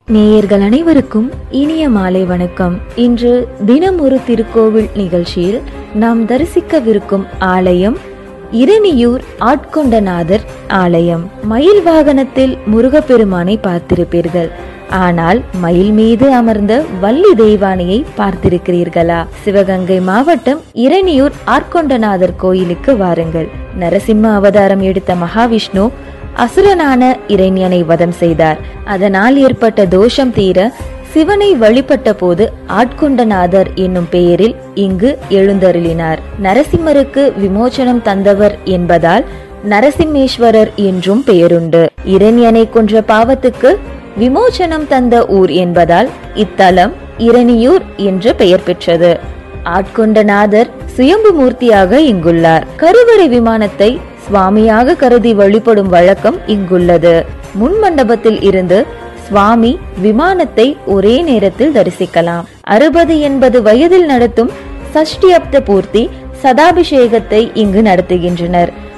நேயர்கள் அனைவருக்கும் இனிய மாலை வணக்கம் இன்று தினம் ஒரு திருக்கோவில் நிகழ்ச்சியில் நாம் தரிசிக்கவிருக்கும் ஆலயம் இரணியூர் ஆட்கொண்டநாதர் ஆலயம் மயில் வாகனத்தில் முருகப்பெருமானை பார்த்திருப்பீர்கள் ஆனால் மயில் மீது அமர்ந்த வள்ளி தெய்வானையை பார்த்திருக்கிறீர்களா சிவகங்கை மாவட்டம் இரணியூர் ஆட்கொண்டநாதர் கோயிலுக்கு வாருங்கள் நரசிம்ம அவதாரம் எடுத்த மகாவிஷ்ணு அசுரனான இறைஞனை வதம் செய்தார் அதனால் ஏற்பட்ட தோஷம் தீர சிவனை வழிபட்ட போது ஆட்கொண்டநாதர் என்னும் பெயரில் இங்கு எழுந்தருளினார் நரசிம்மருக்கு விமோசனம் தந்தவர் என்பதால் நரசிம்மேஸ்வரர் என்றும் பெயருண்டு இரண்யனை கொன்ற பாவத்துக்கு விமோசனம் தந்த ஊர் என்பதால் இத்தலம் இரணியூர் என்று பெயர் பெற்றது ஆட்கொண்டநாதர் சுயம்பு மூர்த்தியாக இங்குள்ளார் கருவறை விமானத்தை சுவாமியாக கருதி வழிபடும் வழக்கம் இங்குள்ளது முன் மண்டபத்தில் இருந்து சுவாமி விமானத்தை ஒரே நேரத்தில் தரிசிக்கலாம் அறுபது எண்பது வயதில் நடத்தும் சஷ்டி அப்த பூர்த்தி சதாபிஷேகத்தை இங்கு நடத்துகின்றனர்